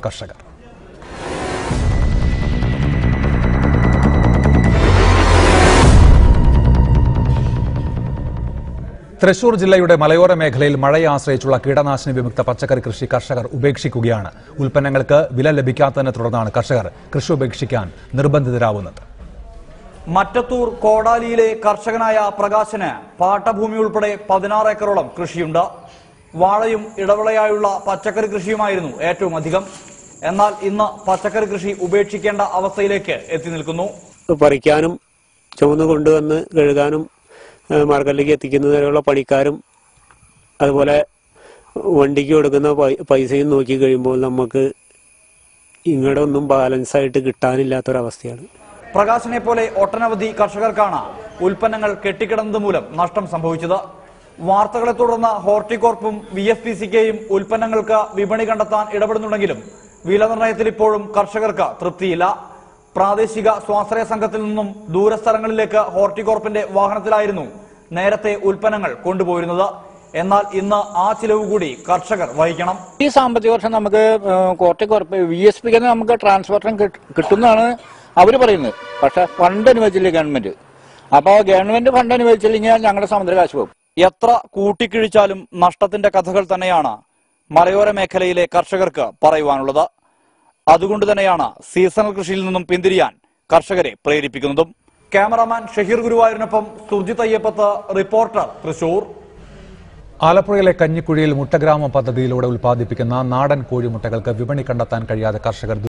കർഷകർ തൃശൂർ ജില്ലയുടെ മലയോര മേഖലയിൽ മഴയെ ആശ്രയിച്ചുള്ള കീടനാശിനി വിമുക്ത പച്ചക്കറി കൃഷി കർഷകർ ഉപേക്ഷിക്കുകയാണ് ഉൽപ്പന്നങ്ങൾക്ക് വില ലഭിക്കാത്തതിനെ തുടർന്നാണ് കർഷകർ കൃഷി ഉപേക്ഷിക്കാൻ നിർബന്ധിതരാവുന്നത് മറ്റത്തൂർ കോടാലിയിലെ കർഷകനായ പ്രകാശന് പാട്ടഭൂമി ഉൾപ്പെടെ പതിനാറ് ഏക്കറോളം കൃഷിയുണ്ട് വാഴയും ഇടവിളയായുള്ള പച്ചക്കറി കൃഷിയുമായിരുന്നു ഏറ്റവും അധികം എന്നാൽ ഇന്ന് പച്ചക്കറി കൃഷി ഉപേക്ഷിക്കേണ്ട അവസ്ഥയിലേക്ക് എത്തി നിൽക്കുന്നു പറിക്കാനും ചുമന്ന് കൊണ്ടുവന്ന് കഴുകാനും ഏഹ് മാർക്കറ്റിലേക്ക് എത്തിക്കുന്നതിനുള്ള പണിക്കാരും അതുപോലെ വണ്ടിക്ക് കൊടുക്കുന്ന പൈ- പൈസയും നോക്കി കഴിയുമ്പോൾ നമുക്ക് ഇങ്ങടെ ഒന്നും ബാലൻസ് ആയിട്ട് കിട്ടാനില്ലാത്തൊരവസ്ഥയാണ് പ്രകാശനെ പോലെ ഒട്ടനവധി കർഷകർക്കാണ് ഉൽപ്പന്നങ്ങൾ കെട്ടിക്കിടന്നത് മൂലം നഷ്ടം സംഭവിച്ചത് വാർത്തകളെ തുടർന്ന് ഹോർട്ടികോർപ്പും വി എഫ് പി സിക്കെയും ഉൽപ്പന്നങ്ങൾക്ക് വിപണി കണ്ടെത്താൻ ഇടപെടുന്നുണ്ടെങ്കിലും വില നിർണ്ണയത്തിൽ ഇപ്പോഴും കർഷകർക്ക് തൃപ്തിയില്ല പ്രാദേശിക സ്വാശ്രയ സംഘത്തിൽ നിന്നും ദൂരസ്ഥലങ്ങളിലേക്ക് ഹോർട്ടികോർപ്പിന്റെ വാഹനത്തിലായിരുന്നു നേരത്തെ ഉൽപ്പന്നങ്ങൾ കൊണ്ടുപോയിരുന്നത് എന്നാൽ ഇന്ന് ആ ചിലവ് കൂടി കർഷകർ വഹിക്കണം ഈ സാമ്പത്തിക വർഷം നമുക്ക് കോർട്ടി കുറപ്പ് വി എസ് പിക്ക് നമുക്ക് ട്രാൻസ്പോർട്ടേഷൻ കിട്ടുന്നതാണ് അവർ പറയുന്നത് പക്ഷെ ഫണ്ട് അനുവദിച്ചില്ല ഗവൺമെന്റ് അപ്പോൾ ഗവൺമെന്റ് ഫണ്ട് അനുവദിച്ചില്ലെങ്കിൽ ഞങ്ങളുടെ സമുദ്ര കാശ് പോകും എത്ര കൂട്ടിക്കിഴിച്ചാലും നഷ്ടത്തിന്റെ കഥകൾ തന്നെയാണ് മലയോര മേഖലയിലെ കർഷകർക്ക് പറയുവാനുള്ളത് അതുകൊണ്ട് തന്നെയാണ് സീസണൽ കൃഷിയിൽ നിന്നും പിന്തിരിയാൻ കർഷകരെ പ്രേരിപ്പിക്കുന്നതും ക്യാമറാമാൻ ഷഹീർ ഗുരുവായൂരിനൊപ്പം സുർജിത് അയ്യപ്പത്ത് റിപ്പോർട്ടർ തൃശൂർ ആലപ്പുഴയിലെ കഞ്ഞിക്കുഴിയിൽ മുട്ടഗ്രാമം പദ്ധതിയിലൂടെ ഉൽപ്പാദിപ്പിക്കുന്ന നാടൻ കോഴിമുട്ടകൾക്ക് വിപണി കണ്ടെത്താൻ കഴിയാതെ കർഷകർ